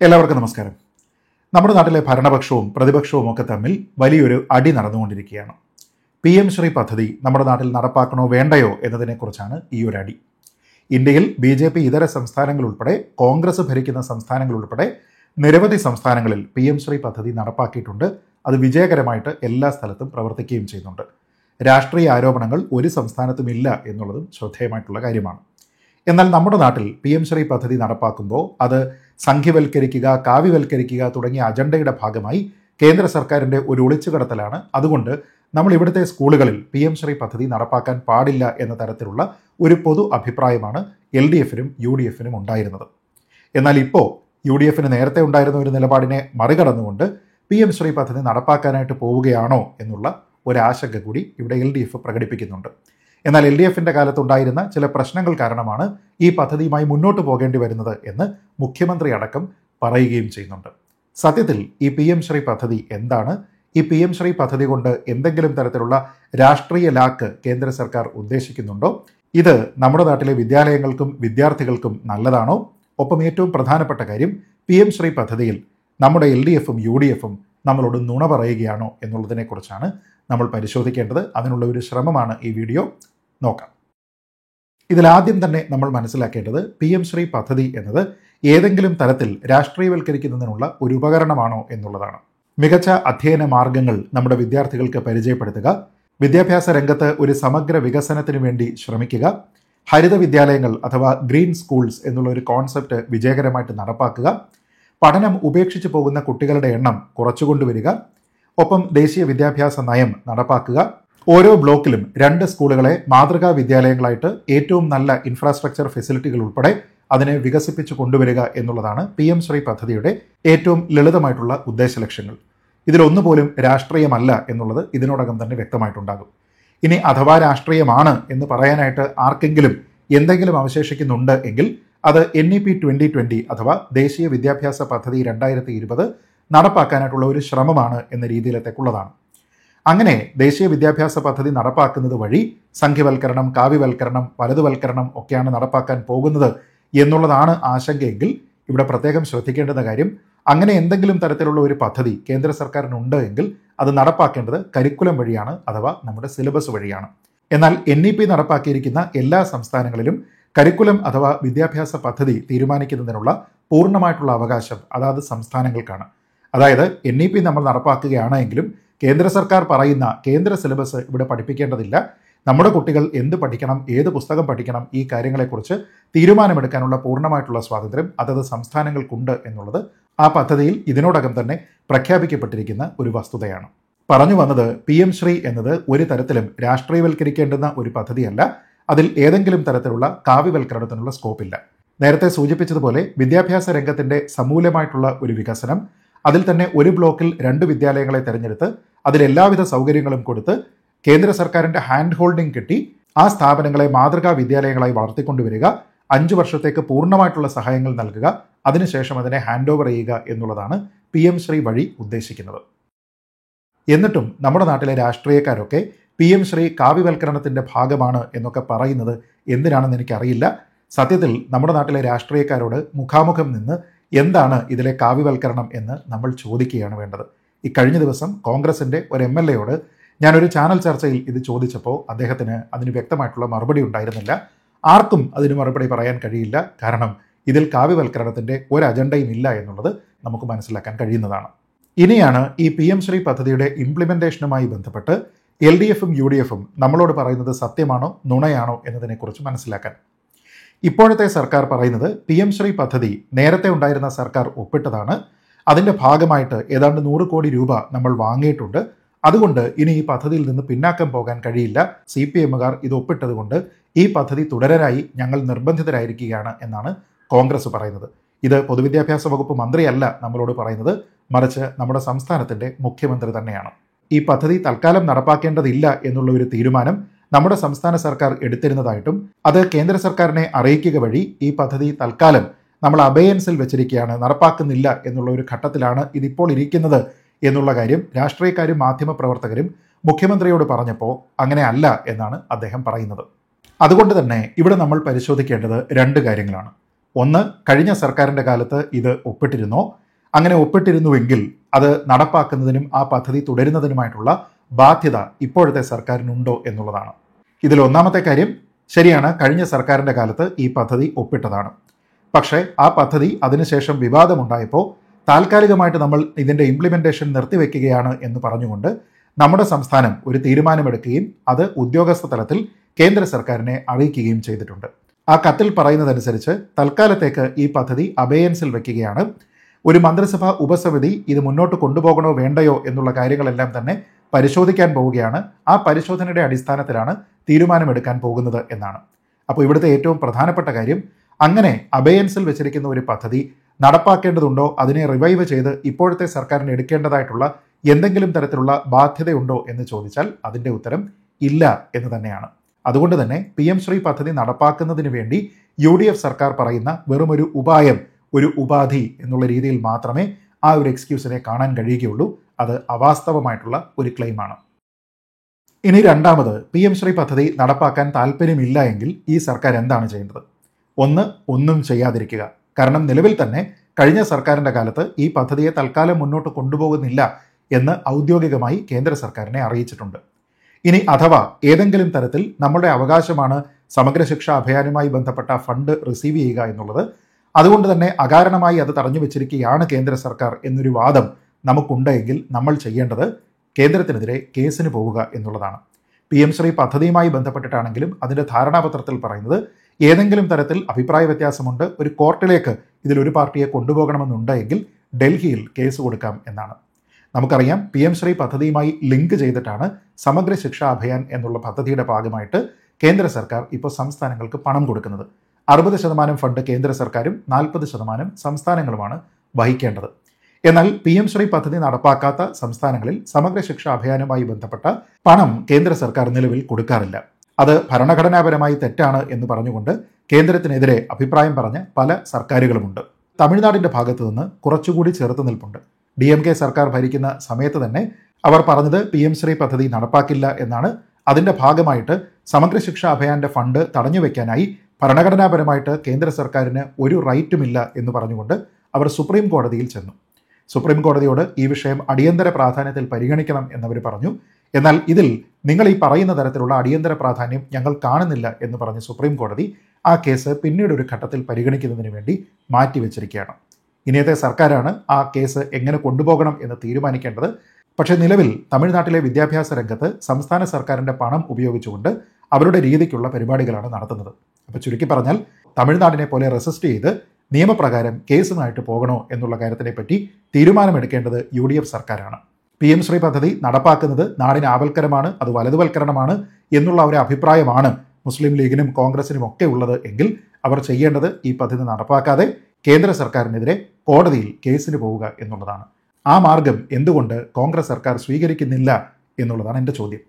എല്ലാവർക്കും നമസ്കാരം നമ്മുടെ നാട്ടിലെ ഭരണപക്ഷവും പ്രതിപക്ഷവും ഒക്കെ തമ്മിൽ വലിയൊരു അടി നടന്നുകൊണ്ടിരിക്കുകയാണ് പി എം ശ്രീ പദ്ധതി നമ്മുടെ നാട്ടിൽ നടപ്പാക്കണോ വേണ്ടയോ എന്നതിനെക്കുറിച്ചാണ് ഈ ഒരു അടി ഇന്ത്യയിൽ ബി ജെ പി ഇതര സംസ്ഥാനങ്ങൾ ഉൾപ്പെടെ കോൺഗ്രസ് ഭരിക്കുന്ന സംസ്ഥാനങ്ങൾ ഉൾപ്പെടെ നിരവധി സംസ്ഥാനങ്ങളിൽ പി എം ശ്രീ പദ്ധതി നടപ്പാക്കിയിട്ടുണ്ട് അത് വിജയകരമായിട്ട് എല്ലാ സ്ഥലത്തും പ്രവർത്തിക്കുകയും ചെയ്യുന്നുണ്ട് രാഷ്ട്രീയ ആരോപണങ്ങൾ ഒരു സംസ്ഥാനത്തും ഇല്ല എന്നുള്ളതും ശ്രദ്ധേയമായിട്ടുള്ള കാര്യമാണ് എന്നാൽ നമ്മുടെ നാട്ടിൽ പി എം ശ്രീ പദ്ധതി നടപ്പാക്കുമ്പോൾ അത് സംഖ്യവൽക്കരിക്കുക കാവ്യവൽക്കരിക്കുക തുടങ്ങിയ അജണ്ടയുടെ ഭാഗമായി കേന്ദ്ര സർക്കാരിൻ്റെ ഒരു ഒളിച്ചുകടത്തലാണ് അതുകൊണ്ട് നമ്മൾ ഇവിടുത്തെ സ്കൂളുകളിൽ പി എം ശ്രീ പദ്ധതി നടപ്പാക്കാൻ പാടില്ല എന്ന തരത്തിലുള്ള ഒരു പൊതു അഭിപ്രായമാണ് എൽ ഡി എഫിനും യു ഡി എഫിനും ഉണ്ടായിരുന്നത് എന്നാൽ ഇപ്പോൾ യു ഡി എഫിന് നേരത്തെ ഉണ്ടായിരുന്ന ഒരു നിലപാടിനെ മറികടന്നുകൊണ്ട് പി എം ശ്രീ പദ്ധതി നടപ്പാക്കാനായിട്ട് പോവുകയാണോ എന്നുള്ള ഒരാശങ്ക കൂടി ഇവിടെ എൽ ഡി എഫ് പ്രകടിപ്പിക്കുന്നുണ്ട് എന്നാൽ എൽ ഡി എഫിൻ്റെ കാലത്തുണ്ടായിരുന്ന ചില പ്രശ്നങ്ങൾ കാരണമാണ് ഈ പദ്ധതിയുമായി മുന്നോട്ട് പോകേണ്ടി വരുന്നത് എന്ന് മുഖ്യമന്ത്രി അടക്കം പറയുകയും ചെയ്യുന്നുണ്ട് സത്യത്തിൽ ഈ പി എം ശ്രീ പദ്ധതി എന്താണ് ഈ പി എം ശ്രീ പദ്ധതി കൊണ്ട് എന്തെങ്കിലും തരത്തിലുള്ള രാഷ്ട്രീയ ലാക്ക് കേന്ദ്ര സർക്കാർ ഉദ്ദേശിക്കുന്നുണ്ടോ ഇത് നമ്മുടെ നാട്ടിലെ വിദ്യാലയങ്ങൾക്കും വിദ്യാർത്ഥികൾക്കും നല്ലതാണോ ഒപ്പം ഏറ്റവും പ്രധാനപ്പെട്ട കാര്യം പി എം ശ്രീ പദ്ധതിയിൽ നമ്മുടെ എൽ ഡി എഫും യു ഡി എഫും നമ്മളോട് നുണ പറയുകയാണോ എന്നുള്ളതിനെക്കുറിച്ചാണ് നമ്മൾ പരിശോധിക്കേണ്ടത് അതിനുള്ള ഒരു ശ്രമമാണ് ഈ വീഡിയോ നോക്കാം ഇതിലാദ്യം തന്നെ നമ്മൾ മനസ്സിലാക്കേണ്ടത് പി എം ശ്രീ പദ്ധതി എന്നത് ഏതെങ്കിലും തരത്തിൽ രാഷ്ട്രീയവൽക്കരിക്കുന്നതിനുള്ള ഒരു ഉപകരണമാണോ എന്നുള്ളതാണ് മികച്ച അധ്യയന മാർഗങ്ങൾ നമ്മുടെ വിദ്യാർത്ഥികൾക്ക് പരിചയപ്പെടുത്തുക വിദ്യാഭ്യാസ രംഗത്ത് ഒരു സമഗ്ര വികസനത്തിന് വേണ്ടി ശ്രമിക്കുക ഹരിത വിദ്യാലയങ്ങൾ അഥവാ ഗ്രീൻ സ്കൂൾസ് എന്നുള്ള ഒരു കോൺസെപ്റ്റ് വിജയകരമായിട്ട് നടപ്പാക്കുക പഠനം ഉപേക്ഷിച്ചു പോകുന്ന കുട്ടികളുടെ എണ്ണം കുറച്ചുകൊണ്ടുവരിക ഒപ്പം ദേശീയ വിദ്യാഭ്യാസ നയം നടപ്പാക്കുക ഓരോ ബ്ലോക്കിലും രണ്ട് സ്കൂളുകളെ മാതൃകാ വിദ്യാലയങ്ങളായിട്ട് ഏറ്റവും നല്ല ഇൻഫ്രാസ്ട്രക്ചർ ഫെസിലിറ്റികൾ ഉൾപ്പെടെ അതിനെ വികസിപ്പിച്ചു കൊണ്ടുവരിക എന്നുള്ളതാണ് പി എം ശ്രീ പദ്ധതിയുടെ ഏറ്റവും ലളിതമായിട്ടുള്ള ഉദ്ദേശ ലക്ഷ്യങ്ങൾ ഇതിലൊന്നുപോലും രാഷ്ട്രീയമല്ല എന്നുള്ളത് ഇതിനോടകം തന്നെ വ്യക്തമായിട്ടുണ്ടാകും ഇനി അഥവാ രാഷ്ട്രീയമാണ് എന്ന് പറയാനായിട്ട് ആർക്കെങ്കിലും എന്തെങ്കിലും അവശേഷിക്കുന്നുണ്ട് എങ്കിൽ അത് N E P twenty twenty അഥവാ ദേശീയ വിദ്യാഭ്യാസ പദ്ധതി രണ്ടായിരത്തി ഇരുപത് നടപ്പാക്കാനായിട്ടുള്ള ഒരു ശ്രമമാണ് എന്ന രീതിയിലത്തേക്കുള്ളതാണ് അങ്ങനെ ദേശീയ വിദ്യാഭ്യാസ പദ്ധതി നടപ്പാക്കുന്നത് വഴി സംഖ്യവൽക്കരണം കാവ്യവൽക്കരണം വലതുവൽക്കരണം ഒക്കെയാണ് നടപ്പാക്കാൻ പോകുന്നത് എന്നുള്ളതാണ് ആശങ്കയെങ്കിൽ ഇവിടെ പ്രത്യേകം ശ്രദ്ധിക്കേണ്ടുന്ന കാര്യം അങ്ങനെ എന്തെങ്കിലും തരത്തിലുള്ള ഒരു പദ്ധതി കേന്ദ്ര സർക്കാരിനുണ്ട് എങ്കിൽ അത് നടപ്പാക്കേണ്ടത് കരിക്കുലം വഴിയാണ് അഥവാ നമ്മുടെ സിലബസ് വഴിയാണ് എന്നാൽ എൻ ഇ പി നടപ്പാക്കിയിരിക്കുന്ന എല്ലാ സംസ്ഥാനങ്ങളിലും കരിക്കുലം അഥവാ വിദ്യാഭ്യാസ പദ്ധതി തീരുമാനിക്കുന്നതിനുള്ള പൂർണ്ണമായിട്ടുള്ള അവകാശം അതാത് സംസ്ഥാനങ്ങൾക്കാണ് അതായത് എൻ ഇ പി നമ്മൾ നടപ്പാക്കുകയാണെങ്കിലും കേന്ദ്ര സർക്കാർ പറയുന്ന കേന്ദ്ര സിലബസ് ഇവിടെ പഠിപ്പിക്കേണ്ടതില്ല നമ്മുടെ കുട്ടികൾ എന്ത് പഠിക്കണം ഏത് പുസ്തകം പഠിക്കണം ഈ കാര്യങ്ങളെക്കുറിച്ച് തീരുമാനമെടുക്കാനുള്ള പൂർണ്ണമായിട്ടുള്ള സ്വാതന്ത്ര്യം അതത് സംസ്ഥാനങ്ങൾക്കുണ്ട് എന്നുള്ളത് ആ പദ്ധതിയിൽ ഇതിനോടകം തന്നെ പ്രഖ്യാപിക്കപ്പെട്ടിരിക്കുന്ന ഒരു വസ്തുതയാണ് പറഞ്ഞു വന്നത് പി എം ശ്രീ എന്നത് ഒരു തരത്തിലും രാഷ്ട്രീയവൽക്കരിക്കേണ്ടുന്ന ഒരു പദ്ധതിയല്ല അതിൽ ഏതെങ്കിലും തരത്തിലുള്ള കാവ്യവൽക്കരണത്തിനുള്ള സ്കോപ്പില്ല നേരത്തെ സൂചിപ്പിച്ചതുപോലെ വിദ്യാഭ്യാസ രംഗത്തിന്റെ സമൂലമായിട്ടുള്ള ഒരു വികസനം അതിൽ തന്നെ ഒരു ബ്ലോക്കിൽ രണ്ട് വിദ്യാലയങ്ങളെ തിരഞ്ഞെടുത്ത് അതിൽ എല്ലാവിധ സൗകര്യങ്ങളും കൊടുത്ത് കേന്ദ്ര സർക്കാരിന്റെ ഹാൻഡ് ഹോൾഡിംഗ് കിട്ടി ആ സ്ഥാപനങ്ങളെ മാതൃകാ വിദ്യാലയങ്ങളായി വളർത്തിക്കൊണ്ടുവരിക അഞ്ചു വർഷത്തേക്ക് പൂർണ്ണമായിട്ടുള്ള സഹായങ്ങൾ നൽകുക അതിനുശേഷം അതിനെ ഹാൻഡ് ഓവർ ചെയ്യുക എന്നുള്ളതാണ് പി എം ശ്രീ വഴി ഉദ്ദേശിക്കുന്നത് എന്നിട്ടും നമ്മുടെ നാട്ടിലെ രാഷ്ട്രീയക്കാരൊക്കെ പി എം ശ്രീ കാവ്യവൽക്കരണത്തിന്റെ ഭാഗമാണ് എന്നൊക്കെ പറയുന്നത് എന്തിനാണെന്ന് എനിക്കറിയില്ല സത്യത്തിൽ നമ്മുടെ നാട്ടിലെ രാഷ്ട്രീയക്കാരോട് മുഖാമുഖം നിന്ന് എന്താണ് ഇതിലെ കാവ്യവൽക്കരണം എന്ന് നമ്മൾ ചോദിക്കുകയാണ് വേണ്ടത് ഈ കഴിഞ്ഞ ദിവസം കോൺഗ്രസിന്റെ ഒരു എം എൽ എയോട് ഞാനൊരു ചാനൽ ചർച്ചയിൽ ഇത് ചോദിച്ചപ്പോൾ അദ്ദേഹത്തിന് അതിന് വ്യക്തമായിട്ടുള്ള മറുപടി ഉണ്ടായിരുന്നില്ല ആർക്കും അതിന് മറുപടി പറയാൻ കഴിയില്ല കാരണം ഇതിൽ കാവ്യവൽക്കരണത്തിന്റെ ഒരു അജണ്ടയും ഇല്ല എന്നുള്ളത് നമുക്ക് മനസ്സിലാക്കാൻ കഴിയുന്നതാണ് ഇനിയാണ് ഈ പി എം ശ്രീ പദ്ധതിയുടെ ഇംപ്ലിമെന്റേഷനുമായി ബന്ധപ്പെട്ട് എൽ ഡി എഫും യു ഡി എഫും നമ്മളോട് പറയുന്നത് സത്യമാണോ നുണയാണോ എന്നതിനെക്കുറിച്ച് മനസ്സിലാക്കാൻ ഇപ്പോഴത്തെ സർക്കാർ പറയുന്നത് പി എം ശ്രീ പദ്ധതി നേരത്തെ ഉണ്ടായിരുന്ന സർക്കാർ ഒപ്പിട്ടതാണ് അതിൻ്റെ ഭാഗമായിട്ട് ഏതാണ്ട് നൂറ് കോടി രൂപ നമ്മൾ വാങ്ങിയിട്ടുണ്ട് അതുകൊണ്ട് ഇനി ഈ പദ്ധതിയിൽ നിന്ന് പിന്നാക്കം പോകാൻ കഴിയില്ല സി പി എമ്മുകാർ ഇത് ഒപ്പിട്ടത് കൊണ്ട് ഈ പദ്ധതി തുടരാനായി ഞങ്ങൾ നിർബന്ധിതരായിരിക്കുകയാണ് എന്നാണ് കോൺഗ്രസ് പറയുന്നത് ഇത് പൊതുവിദ്യാഭ്യാസ വകുപ്പ് മന്ത്രിയല്ല നമ്മളോട് പറയുന്നത് മറിച്ച് നമ്മുടെ സംസ്ഥാനത്തിന്റെ മുഖ്യമന്ത്രി തന്നെയാണ് ഈ പദ്ധതി തൽക്കാലം നടപ്പാക്കേണ്ടതില്ല എന്നുള്ള ഒരു തീരുമാനം നമ്മുടെ സംസ്ഥാന സർക്കാർ എടുത്തിരുന്നതായിട്ടും അത് കേന്ദ്ര സർക്കാരിനെ അറിയിക്കുക വഴി ഈ പദ്ധതി തൽക്കാലം നമ്മൾ അബയൻസിൽ വെച്ചിരിക്കുകയാണ് നടപ്പാക്കുന്നില്ല എന്നുള്ള ഒരു ഘട്ടത്തിലാണ് ഇതിപ്പോൾ ഇരിക്കുന്നത് എന്നുള്ള കാര്യം രാഷ്ട്രീയക്കാരും മാധ്യമപ്രവർത്തകരും മുഖ്യമന്ത്രിയോട് പറഞ്ഞപ്പോൾ അങ്ങനെ അല്ല എന്നാണ് അദ്ദേഹം പറയുന്നത് അതുകൊണ്ട് തന്നെ ഇവിടെ നമ്മൾ പരിശോധിക്കേണ്ടത് രണ്ട് കാര്യങ്ങളാണ് ഒന്ന് കഴിഞ്ഞ സർക്കാരിൻ്റെ കാലത്ത് ഇത് ഒപ്പിട്ടിരുന്നോ അങ്ങനെ ഒപ്പിട്ടിരുന്നുവെങ്കിൽ അത് നടപ്പാക്കുന്നതിനും ആ പദ്ധതി തുടരുന്നതിനുമായിട്ടുള്ള ബാധ്യത ഇപ്പോഴത്തെ സർക്കാരിനുണ്ടോ എന്നുള്ളതാണ് ഇതിൽ ഒന്നാമത്തെ കാര്യം ശരിയാണ് കഴിഞ്ഞ സർക്കാരിൻ്റെ കാലത്ത് ഈ പദ്ധതി ഒപ്പിട്ടതാണ് പക്ഷേ ആ പദ്ധതി അതിനുശേഷം വിവാദമുണ്ടായപ്പോൾ താൽക്കാലികമായിട്ട് നമ്മൾ ഇതിൻ്റെ ഇംപ്ലിമെൻറ്റേഷൻ നിർത്തിവെക്കുകയാണ് എന്ന് പറഞ്ഞുകൊണ്ട് നമ്മുടെ സംസ്ഥാനം ഒരു തീരുമാനമെടുക്കുകയും അത് ഉദ്യോഗസ്ഥ തലത്തിൽ കേന്ദ്ര സർക്കാരിനെ അറിയിക്കുകയും ചെയ്തിട്ടുണ്ട് ആ കത്തിൽ പറയുന്നതനുസരിച്ച് തൽക്കാലത്തേക്ക് ഈ പദ്ധതി അബേയൻസിൽ വെക്കുകയാണ് ഒരു മന്ത്രിസഭാ ഉപസമിതി ഇത് മുന്നോട്ട് കൊണ്ടുപോകണോ വേണ്ടയോ എന്നുള്ള കാര്യങ്ങളെല്ലാം തന്നെ പരിശോധിക്കാൻ പോവുകയാണ് ആ പരിശോധനയുടെ അടിസ്ഥാനത്തിലാണ് തീരുമാനമെടുക്കാൻ പോകുന്നത് എന്നാണ് അപ്പോൾ ഇവിടുത്തെ ഏറ്റവും പ്രധാനപ്പെട്ട കാര്യം അങ്ങനെ അബേയൻസിൽ വെച്ചിരിക്കുന്ന ഒരു പദ്ധതി നടപ്പാക്കേണ്ടതുണ്ടോ അതിനെ റിവൈവ് ചെയ്ത് ഇപ്പോഴത്തെ സർക്കാരിന് എടുക്കേണ്ടതായിട്ടുള്ള എന്തെങ്കിലും തരത്തിലുള്ള ബാധ്യതയുണ്ടോ എന്ന് ചോദിച്ചാൽ അതിൻ്റെ ഉത്തരം ഇല്ല എന്ന് തന്നെയാണ് അതുകൊണ്ട് തന്നെ പി എം ശ്രീ പദ്ധതി നടപ്പാക്കുന്നതിന് വേണ്ടി യു ഡി എഫ് സർക്കാർ പറയുന്ന വെറുമൊരു ഉപായം ഒരു ഉപാധി എന്നുള്ള രീതിയിൽ മാത്രമേ ആ ഒരു എക്സ്ക്യൂസിനെ കാണാൻ കഴിയുകയുള്ളൂ അത് അവാസ്തവമായിട്ടുള്ള ഒരു ക്ലെയിമാണ് ഇനി രണ്ടാമത് പി എം ശ്രീ പദ്ധതി നടപ്പാക്കാൻ താല്പര്യമില്ല എങ്കിൽ ഈ സർക്കാർ എന്താണ് ചെയ്യേണ്ടത് ഒന്ന് ഒന്നും ചെയ്യാതിരിക്കുക കാരണം നിലവിൽ തന്നെ കഴിഞ്ഞ സർക്കാരിൻ്റെ കാലത്ത് ഈ പദ്ധതിയെ തൽക്കാലം മുന്നോട്ട് കൊണ്ടുപോകുന്നില്ല എന്ന് ഔദ്യോഗികമായി കേന്ദ്ര സർക്കാരിനെ അറിയിച്ചിട്ടുണ്ട് ഇനി അഥവാ ഏതെങ്കിലും തരത്തിൽ നമ്മുടെ അവകാശമാണ് സമഗ്ര ശിക്ഷാ അഭിയാനുമായി ബന്ധപ്പെട്ട ഫണ്ട് റിസീവ് ചെയ്യുക എന്നുള്ളത് അതുകൊണ്ട് തന്നെ അകാരണമായി അത് തടഞ്ഞു വെച്ചിരിക്കുകയാണ് കേന്ദ്ര സർക്കാർ എന്നൊരു വാദം നമുക്കുണ്ടെങ്കിൽ നമ്മൾ ചെയ്യേണ്ടത് കേന്ദ്രത്തിനെതിരെ കേസിന് പോവുക എന്നുള്ളതാണ് പി എം ശ്രീ പദ്ധതിയുമായി ബന്ധപ്പെട്ടിട്ടാണെങ്കിലും അതിൻ്റെ ധാരണാപത്രത്തിൽ പറയുന്നത് ഏതെങ്കിലും തരത്തിൽ അഭിപ്രായ വ്യത്യാസമുണ്ട് ഒരു കോർട്ടിലേക്ക് ഇതിലൊരു പാർട്ടിയെ കൊണ്ടുപോകണമെന്നുണ്ടെങ്കിൽ ഡൽഹിയിൽ കേസ് കൊടുക്കാം എന്നാണ് നമുക്കറിയാം പി എം ശ്രീ പദ്ധതിയുമായി ലിങ്ക് ചെയ്തിട്ടാണ് സമഗ്ര ശിക്ഷാ അഭിയാൻ എന്നുള്ള പദ്ധതിയുടെ ഭാഗമായിട്ട് കേന്ദ്ര സർക്കാർ ഇപ്പോൾ സംസ്ഥാനങ്ങൾക്ക് പണം കൊടുക്കുന്നത് അറുപത് ശതമാനം ഫണ്ട് കേന്ദ്ര സർക്കാരും നാൽപ്പത് ശതമാനം സംസ്ഥാനങ്ങളുമാണ് വഹിക്കേണ്ടത് എന്നാൽ പി എം ശ്രീ പദ്ധതി നടപ്പാക്കാത്ത സംസ്ഥാനങ്ങളിൽ സമഗ്ര ശിക്ഷാ അഭിയാനുമായി ബന്ധപ്പെട്ട പണം കേന്ദ്ര സർക്കാർ നിലവിൽ കൊടുക്കാറില്ല അത് ഭരണഘടനാപരമായി തെറ്റാണ് എന്ന് പറഞ്ഞുകൊണ്ട് കേന്ദ്രത്തിനെതിരെ അഭിപ്രായം പറഞ്ഞ പല സർക്കാരുകളുമുണ്ട് തമിഴ്നാടിന്റെ ഭാഗത്തു നിന്ന് കുറച്ചുകൂടി ചെറുത്തു നിൽപ്പുണ്ട് ഡി എം കെ സർക്കാർ ഭരിക്കുന്ന സമയത്ത് തന്നെ അവർ പറഞ്ഞത് പി എം ശ്രീ പദ്ധതി നടപ്പാക്കില്ല എന്നാണ് അതിന്റെ ഭാഗമായിട്ട് സമഗ്ര ശിക്ഷാ അഭിയാന്റെ ഫണ്ട് തടഞ്ഞു വെക്കാനായി ഭരണഘടനാപരമായിട്ട് കേന്ദ്ര സർക്കാരിന് ഒരു റൈറ്റുമില്ല എന്ന് പറഞ്ഞുകൊണ്ട് അവർ സുപ്രീം കോടതിയിൽ ചെന്നു സുപ്രീം കോടതിയോട് ഈ വിഷയം അടിയന്തര പ്രാധാന്യത്തിൽ പരിഗണിക്കണം എന്നവർ പറഞ്ഞു എന്നാൽ ഇതിൽ നിങ്ങൾ ഈ പറയുന്ന തരത്തിലുള്ള അടിയന്തര പ്രാധാന്യം ഞങ്ങൾ കാണുന്നില്ല എന്ന് പറഞ്ഞ് സുപ്രീം കോടതി ആ കേസ് പിന്നീട് ഒരു ഘട്ടത്തിൽ പരിഗണിക്കുന്നതിന് വേണ്ടി മാറ്റിവെച്ചിരിക്കുകയാണ് ഇനിയത്തെ സർക്കാരാണ് ആ കേസ് എങ്ങനെ കൊണ്ടുപോകണം എന്ന് തീരുമാനിക്കേണ്ടത് പക്ഷേ നിലവിൽ തമിഴ്നാട്ടിലെ വിദ്യാഭ്യാസ രംഗത്ത് സംസ്ഥാന സർക്കാരിൻ്റെ പണം ഉപയോഗിച്ചുകൊണ്ട് അവരുടെ രീതിക്കുള്ള പരിപാടികളാണ് നടത്തുന്നത് അപ്പോൾ ചുരുക്കി പറഞ്ഞാൽ തമിഴ്നാടിനെ പോലെ റെസിസ്റ്റ് ചെയ്ത് നിയമപ്രകാരം കേസുമായിട്ട് പോകണോ എന്നുള്ള കാര്യത്തിനെ പറ്റി തീരുമാനമെടുക്കേണ്ടത് യു ഡി എഫ് സർക്കാരാണ് പി എം ശ്രീ പദ്ധതി നടപ്പാക്കുന്നത് നാടിന് ആവൽക്കരമാണ് അത് വലതുവൽക്കരണമാണ് എന്നുള്ള ഒരു അഭിപ്രായമാണ് മുസ്ലിം ലീഗിനും കോൺഗ്രസിനും ഒക്കെ ഉള്ളത് എങ്കിൽ അവർ ചെയ്യേണ്ടത് ഈ പദ്ധതി നടപ്പാക്കാതെ കേന്ദ്ര സർക്കാരിനെതിരെ കോടതിയിൽ കേസിന് പോവുക എന്നുള്ളതാണ് ആ മാർഗം എന്തുകൊണ്ട് കോൺഗ്രസ് സർക്കാർ സ്വീകരിക്കുന്നില്ല എന്നുള്ളതാണ് എൻ്റെ ചോദ്യം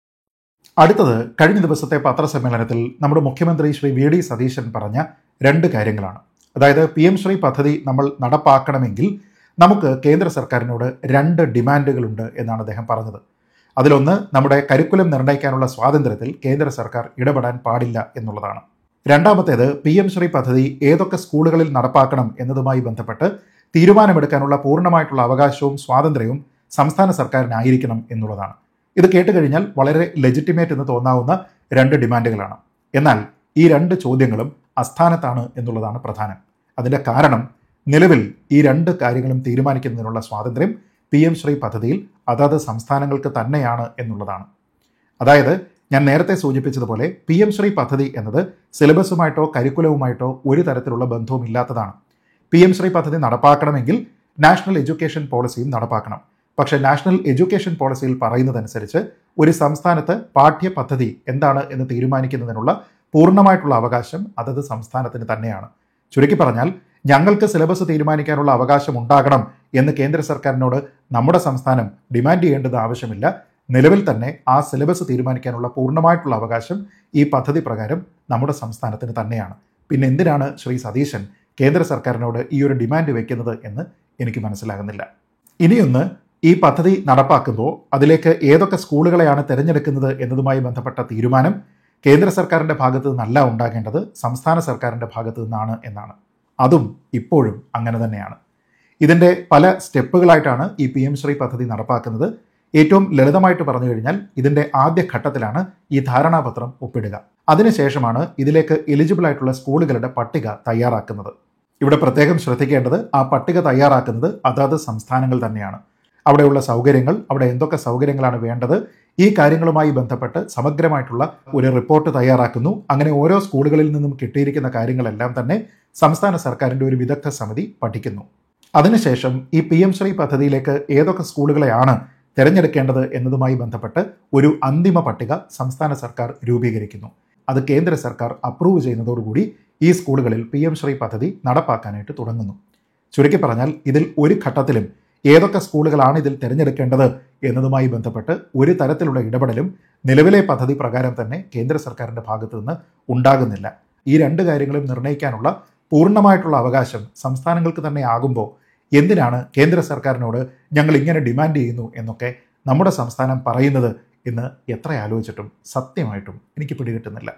അടുത്തത് കഴിഞ്ഞ ദിവസത്തെ പത്രസമ്മേളനത്തിൽ നമ്മുടെ മുഖ്യമന്ത്രി ശ്രീ വി ഡി സതീശൻ പറഞ്ഞ രണ്ട് കാര്യങ്ങളാണ് അതായത് പി എം ശ്രീ പദ്ധതി നമ്മൾ നടപ്പാക്കണമെങ്കിൽ നമുക്ക് കേന്ദ്ര സർക്കാരിനോട് രണ്ട് ഡിമാൻഡുകളുണ്ട് എന്നാണ് അദ്ദേഹം പറഞ്ഞത് അതിലൊന്ന് നമ്മുടെ കരിക്കുലം നിർണ്ണയിക്കാനുള്ള സ്വാതന്ത്ര്യത്തിൽ കേന്ദ്ര സർക്കാർ ഇടപെടാൻ പാടില്ല എന്നുള്ളതാണ് രണ്ടാമത്തേത് പി എം ശ്രീ പദ്ധതി ഏതൊക്കെ സ്കൂളുകളിൽ നടപ്പാക്കണം എന്നതുമായി ബന്ധപ്പെട്ട് തീരുമാനമെടുക്കാനുള്ള പൂർണ്ണമായിട്ടുള്ള അവകാശവും സ്വാതന്ത്ര്യവും സംസ്ഥാന സർക്കാരിനായിരിക്കണം എന്നുള്ളതാണ് ഇത് കേട്ടുകഴിഞ്ഞാൽ വളരെ ലെജിറ്റിമേറ്റ് എന്ന് തോന്നാവുന്ന രണ്ട് ഡിമാൻഡുകളാണ് എന്നാൽ ഈ രണ്ട് ചോദ്യങ്ങളും അസ്ഥാനത്താണ് എന്നുള്ളതാണ് പ്രധാനം അതിൻ്റെ കാരണം നിലവിൽ ഈ രണ്ട് കാര്യങ്ങളും തീരുമാനിക്കുന്നതിനുള്ള സ്വാതന്ത്ര്യം പി എം ശ്രീ പദ്ധതിയിൽ അതത് സംസ്ഥാനങ്ങൾക്ക് തന്നെയാണ് എന്നുള്ളതാണ് അതായത് ഞാൻ നേരത്തെ സൂചിപ്പിച്ചതുപോലെ പി എം ശ്രീ പദ്ധതി എന്നത് സിലബസുമായിട്ടോ കരിക്കുലവുമായിട്ടോ ഒരു തരത്തിലുള്ള ബന്ധവും ഇല്ലാത്തതാണ് പി എം ശ്രീ പദ്ധതി നടപ്പാക്കണമെങ്കിൽ നാഷണൽ എഡ്യൂക്കേഷൻ പോളിസിയും നടപ്പാക്കണം പക്ഷേ നാഷണൽ എഡ്യൂക്കേഷൻ പോളിസിയിൽ പറയുന്നതനുസരിച്ച് ഒരു സംസ്ഥാനത്ത് പാഠ്യപദ്ധതി എന്താണ് എന്ന് തീരുമാനിക്കുന്നതിനുള്ള പൂർണ്ണമായിട്ടുള്ള അവകാശം അതത് സംസ്ഥാനത്തിന് തന്നെയാണ് ചുരുക്കി പറഞ്ഞാൽ ഞങ്ങൾക്ക് സിലബസ് തീരുമാനിക്കാനുള്ള അവകാശം ഉണ്ടാകണം എന്ന് കേന്ദ്ര സർക്കാരിനോട് നമ്മുടെ സംസ്ഥാനം ഡിമാൻഡ് ചെയ്യേണ്ടത് ആവശ്യമില്ല നിലവിൽ തന്നെ ആ സിലബസ് തീരുമാനിക്കാനുള്ള പൂർണ്ണമായിട്ടുള്ള അവകാശം ഈ പദ്ധതി പ്രകാരം നമ്മുടെ സംസ്ഥാനത്തിന് തന്നെയാണ് പിന്നെ എന്തിനാണ് ശ്രീ സതീശൻ കേന്ദ്ര സർക്കാരിനോട് ഈ ഒരു ഡിമാൻഡ് വെക്കുന്നത് എന്ന് എനിക്ക് മനസ്സിലാകുന്നില്ല ഇനിയൊന്ന് ഈ പദ്ധതി നടപ്പാക്കുമ്പോൾ അതിലേക്ക് ഏതൊക്കെ സ്കൂളുകളെയാണ് തിരഞ്ഞെടുക്കുന്നത് എന്നതുമായി ബന്ധപ്പെട്ട തീരുമാനം കേന്ദ്ര സർക്കാരിൻ്റെ ഭാഗത്തു നിന്നല്ല ഉണ്ടാകേണ്ടത് സംസ്ഥാന സർക്കാരിൻ്റെ ഭാഗത്തു നിന്നാണ് എന്നാണ് അതും ഇപ്പോഴും അങ്ങനെ തന്നെയാണ് ഇതിൻ്റെ പല സ്റ്റെപ്പുകളായിട്ടാണ് ഈ പി എം ശ്രീ പദ്ധതി നടപ്പാക്കുന്നത് ഏറ്റവും ലളിതമായിട്ട് പറഞ്ഞു കഴിഞ്ഞാൽ ഇതിൻ്റെ ആദ്യ ഘട്ടത്തിലാണ് ഈ ധാരണാപത്രം ഒപ്പിടുക അതിനുശേഷമാണ് ഇതിലേക്ക് എലിജിബിൾ ആയിട്ടുള്ള സ്കൂളുകളുടെ പട്ടിക തയ്യാറാക്കുന്നത് ഇവിടെ പ്രത്യേകം ശ്രദ്ധിക്കേണ്ടത് ആ പട്ടിക തയ്യാറാക്കുന്നത് അതാത് സംസ്ഥാനങ്ങൾ തന്നെയാണ് അവിടെയുള്ള സൗകര്യങ്ങൾ അവിടെ എന്തൊക്കെ സൗകര്യങ്ങളാണ് വേണ്ടത് ഈ കാര്യങ്ങളുമായി ബന്ധപ്പെട്ട് സമഗ്രമായിട്ടുള്ള ഒരു റിപ്പോർട്ട് തയ്യാറാക്കുന്നു അങ്ങനെ ഓരോ സ്കൂളുകളിൽ നിന്നും കിട്ടിയിരിക്കുന്ന കാര്യങ്ങളെല്ലാം തന്നെ സംസ്ഥാന സർക്കാരിൻ്റെ ഒരു വിദഗ്ധ സമിതി പഠിക്കുന്നു അതിനുശേഷം ഈ പി എം ശ്രീ പദ്ധതിയിലേക്ക് ഏതൊക്കെ സ്കൂളുകളെയാണ് തിരഞ്ഞെടുക്കേണ്ടത് എന്നതുമായി ബന്ധപ്പെട്ട് ഒരു അന്തിമ പട്ടിക സംസ്ഥാന സർക്കാർ രൂപീകരിക്കുന്നു അത് കേന്ദ്ര സർക്കാർ അപ്രൂവ് ചെയ്യുന്നതോടുകൂടി ഈ സ്കൂളുകളിൽ പി എം ശ്രീ പദ്ധതി നടപ്പാക്കാനായിട്ട് തുടങ്ങുന്നു ചുരുക്കി പറഞ്ഞാൽ ഇതിൽ ഒരു ഘട്ടത്തിലും ഏതൊക്കെ സ്കൂളുകളാണ് ഇതിൽ തിരഞ്ഞെടുക്കേണ്ടത് എന്നതുമായി ബന്ധപ്പെട്ട് ഒരു തരത്തിലുള്ള ഇടപെടലും നിലവിലെ പദ്ധതി പ്രകാരം തന്നെ കേന്ദ്ര സർക്കാരിൻ്റെ ഭാഗത്തു നിന്ന് ഉണ്ടാകുന്നില്ല ഈ രണ്ട് കാര്യങ്ങളും നിർണ്ണയിക്കാനുള്ള പൂർണ്ണമായിട്ടുള്ള അവകാശം സംസ്ഥാനങ്ങൾക്ക് തന്നെ ആകുമ്പോൾ എന്തിനാണ് കേന്ദ്ര സർക്കാരിനോട് ഞങ്ങൾ ഇങ്ങനെ ഡിമാൻഡ് ചെയ്യുന്നു എന്നൊക്കെ നമ്മുടെ സംസ്ഥാനം പറയുന്നത് എന്ന് എത്ര ആലോചിച്ചിട്ടും സത്യമായിട്ടും എനിക്ക് പിടികിട്ടുന്നില്ല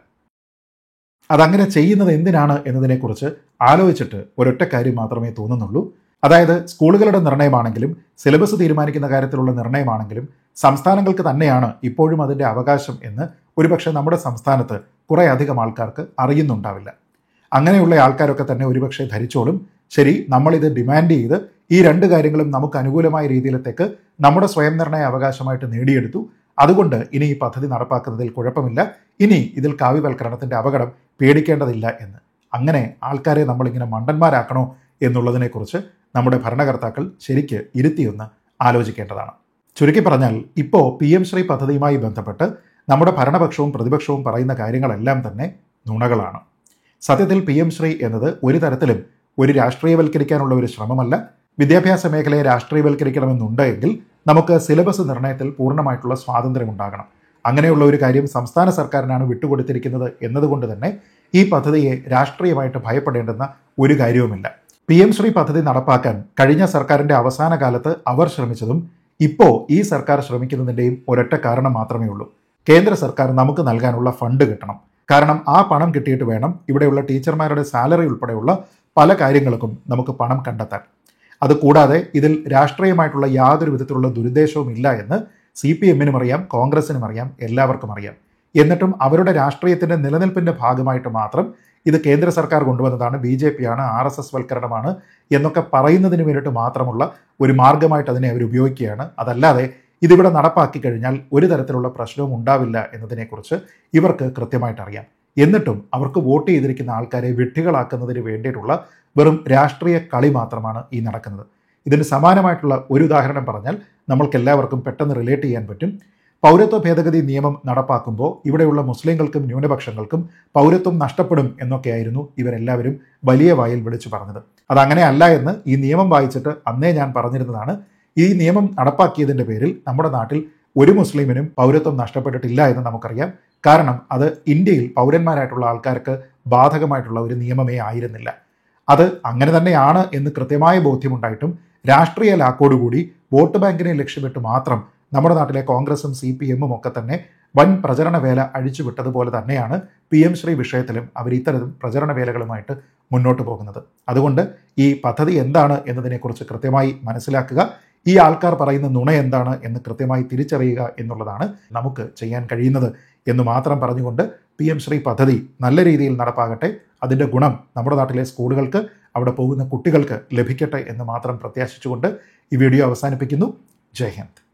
അതങ്ങനെ ചെയ്യുന്നത് എന്തിനാണ് എന്നതിനെക്കുറിച്ച് ആലോചിച്ചിട്ട് ഒരൊറ്റ കാര്യം മാത്രമേ തോന്നുന്നുള്ളൂ അതായത് സ്കൂളുകളുടെ നിർണ്ണയമാണെങ്കിലും സിലബസ് തീരുമാനിക്കുന്ന കാര്യത്തിലുള്ള നിർണ്ണയമാണെങ്കിലും സംസ്ഥാനങ്ങൾക്ക് തന്നെയാണ് ഇപ്പോഴും അതിൻ്റെ അവകാശം എന്ന് ഒരുപക്ഷെ നമ്മുടെ സംസ്ഥാനത്ത് കുറേ അധികം ആൾക്കാർക്ക് അറിയുന്നുണ്ടാവില്ല അങ്ങനെയുള്ള ആൾക്കാരൊക്കെ തന്നെ ഒരുപക്ഷെ ധരിച്ചോളും ശരി നമ്മളിത് ഡിമാൻഡ് ചെയ്ത് ഈ രണ്ട് കാര്യങ്ങളും നമുക്ക് അനുകൂലമായ രീതിയിലത്തേക്ക് നമ്മുടെ സ്വയം നിർണയ അവകാശമായിട്ട് നേടിയെടുത്തു അതുകൊണ്ട് ഇനി ഈ പദ്ധതി നടപ്പാക്കുന്നതിൽ കുഴപ്പമില്ല ഇനി ഇതിൽ കാവ്യവൽക്കരണത്തിൻ്റെ അപകടം പേടിക്കേണ്ടതില്ല എന്ന് അങ്ങനെ ആൾക്കാരെ നമ്മളിങ്ങനെ മണ്ടന്മാരാക്കണോ എന്നുള്ളതിനെക്കുറിച്ച് നമ്മുടെ ഭരണകർത്താക്കൾ ശരിക്ക് ഇരുത്തിയൊന്ന് ആലോചിക്കേണ്ടതാണ് ചുരുക്കി പറഞ്ഞാൽ ഇപ്പോൾ പി എം ശ്രീ പദ്ധതിയുമായി ബന്ധപ്പെട്ട് നമ്മുടെ ഭരണപക്ഷവും പ്രതിപക്ഷവും പറയുന്ന കാര്യങ്ങളെല്ലാം തന്നെ നുണകളാണ് സത്യത്തിൽ പി എം ശ്രീ എന്നത് ഒരു തരത്തിലും ഒരു രാഷ്ട്രീയവൽക്കരിക്കാനുള്ള ഒരു ശ്രമമല്ല വിദ്യാഭ്യാസ മേഖലയെ രാഷ്ട്രീയവൽക്കരിക്കണമെന്നുണ്ട് എങ്കിൽ നമുക്ക് സിലബസ് നിർണ്ണയത്തിൽ പൂർണ്ണമായിട്ടുള്ള സ്വാതന്ത്ര്യം ഉണ്ടാകണം അങ്ങനെയുള്ള ഒരു കാര്യം സംസ്ഥാന സർക്കാരിനാണ് വിട്ടുകൊടുത്തിരിക്കുന്നത് എന്നതുകൊണ്ട് തന്നെ ഈ പദ്ധതിയെ രാഷ്ട്രീയമായിട്ട് ഭയപ്പെടേണ്ടുന്ന ഒരു കാര്യവുമില്ല പി എം ശ്രീ പദ്ധതി നടപ്പാക്കാൻ കഴിഞ്ഞ സർക്കാരിന്റെ അവസാന കാലത്ത് അവർ ശ്രമിച്ചതും ഇപ്പോൾ ഈ സർക്കാർ ശ്രമിക്കുന്നതിൻ്റെയും ഒരൊറ്റ കാരണം മാത്രമേ ഉള്ളൂ കേന്ദ്ര സർക്കാർ നമുക്ക് നൽകാനുള്ള ഫണ്ട് കിട്ടണം കാരണം ആ പണം കിട്ടിയിട്ട് വേണം ഇവിടെയുള്ള ടീച്ചർമാരുടെ സാലറി ഉൾപ്പെടെയുള്ള പല കാര്യങ്ങൾക്കും നമുക്ക് പണം കണ്ടെത്താൻ അതുകൂടാതെ ഇതിൽ രാഷ്ട്രീയമായിട്ടുള്ള യാതൊരു വിധത്തിലുള്ള ദുരുദ്ദേശവും ഇല്ല എന്ന് സി പി എമ്മിനും അറിയാം കോൺഗ്രസിനും അറിയാം എല്ലാവർക്കും അറിയാം എന്നിട്ടും അവരുടെ രാഷ്ട്രീയത്തിന്റെ നിലനിൽപ്പിന്റെ ഭാഗമായിട്ട് മാത്രം ഇത് കേന്ദ്ര സർക്കാർ കൊണ്ടുവന്നതാണ് ബി ജെ പി ആണ് ആർ എസ് എസ് വൽക്കരണമാണ് എന്നൊക്കെ പറയുന്നതിന് വേണ്ടിയിട്ട് മാത്രമുള്ള ഒരു മാർഗമായിട്ട് അതിനെ അവർ ഉപയോഗിക്കുകയാണ് അതല്ലാതെ ഇതിവിടെ നടപ്പാക്കി കഴിഞ്ഞാൽ ഒരു തരത്തിലുള്ള പ്രശ്നവും ഉണ്ടാവില്ല എന്നതിനെക്കുറിച്ച് ഇവർക്ക് കൃത്യമായിട്ട് അറിയാം എന്നിട്ടും അവർക്ക് വോട്ട് ചെയ്തിരിക്കുന്ന ആൾക്കാരെ വിഡ്ഢികളാക്കുന്നതിന് വേണ്ടിയിട്ടുള്ള വെറും രാഷ്ട്രീയ കളി മാത്രമാണ് ഈ നടക്കുന്നത് ഇതിന് സമാനമായിട്ടുള്ള ഒരു ഉദാഹരണം പറഞ്ഞാൽ നമ്മൾക്ക് എല്ലാവർക്കും പെട്ടെന്ന് റിലേറ്റ് ചെയ്യാൻ പറ്റും പൗരത്വ ഭേദഗതി നിയമം നടപ്പാക്കുമ്പോൾ ഇവിടെയുള്ള മുസ്ലിങ്ങൾക്കും ന്യൂനപക്ഷങ്ങൾക്കും പൗരത്വം നഷ്ടപ്പെടും എന്നൊക്കെയായിരുന്നു ഇവരെല്ലാവരും വലിയ വായിൽ വിളിച്ചു പറഞ്ഞത് അതങ്ങനെ അല്ല എന്ന് ഈ നിയമം വായിച്ചിട്ട് അന്നേ ഞാൻ പറഞ്ഞിരുന്നതാണ് ഈ നിയമം നടപ്പാക്കിയതിൻ്റെ പേരിൽ നമ്മുടെ നാട്ടിൽ ഒരു മുസ്ലിമിനും പൗരത്വം നഷ്ടപ്പെട്ടിട്ടില്ല എന്ന് നമുക്കറിയാം കാരണം അത് ഇന്ത്യയിൽ പൗരന്മാരായിട്ടുള്ള ആൾക്കാർക്ക് ബാധകമായിട്ടുള്ള ഒരു നിയമമേ ആയിരുന്നില്ല അത് അങ്ങനെ തന്നെയാണ് എന്ന് കൃത്യമായ ബോധ്യമുണ്ടായിട്ടും രാഷ്ട്രീയ ലാക്കോടുകൂടി വോട്ട് ബാങ്കിനെ ലക്ഷ്യമിട്ട് മാത്രം നമ്മുടെ നാട്ടിലെ കോൺഗ്രസും സി പി എമ്മും ഒക്കെ തന്നെ വൻ പ്രചരണ വേല അഴിച്ചുവിട്ടതുപോലെ തന്നെയാണ് പി എം ശ്രീ വിഷയത്തിലും അവർ ഇത്തരം പ്രചരണ വേലകളുമായിട്ട് മുന്നോട്ട് പോകുന്നത് അതുകൊണ്ട് ഈ പദ്ധതി എന്താണ് എന്നതിനെക്കുറിച്ച് കൃത്യമായി മനസ്സിലാക്കുക ഈ ആൾക്കാർ പറയുന്ന നുണ എന്താണ് എന്ന് കൃത്യമായി തിരിച്ചറിയുക എന്നുള്ളതാണ് നമുക്ക് ചെയ്യാൻ കഴിയുന്നത് എന്ന് മാത്രം പറഞ്ഞുകൊണ്ട് പി എം ശ്രീ പദ്ധതി നല്ല രീതിയിൽ നടപ്പാകട്ടെ അതിൻ്റെ ഗുണം നമ്മുടെ നാട്ടിലെ സ്കൂളുകൾക്ക് അവിടെ പോകുന്ന കുട്ടികൾക്ക് ലഭിക്കട്ടെ എന്ന് മാത്രം പ്രത്യാശിച്ചുകൊണ്ട് ഈ വീഡിയോ അവസാനിപ്പിക്കുന്നു ജയ് ഹിന്ദ്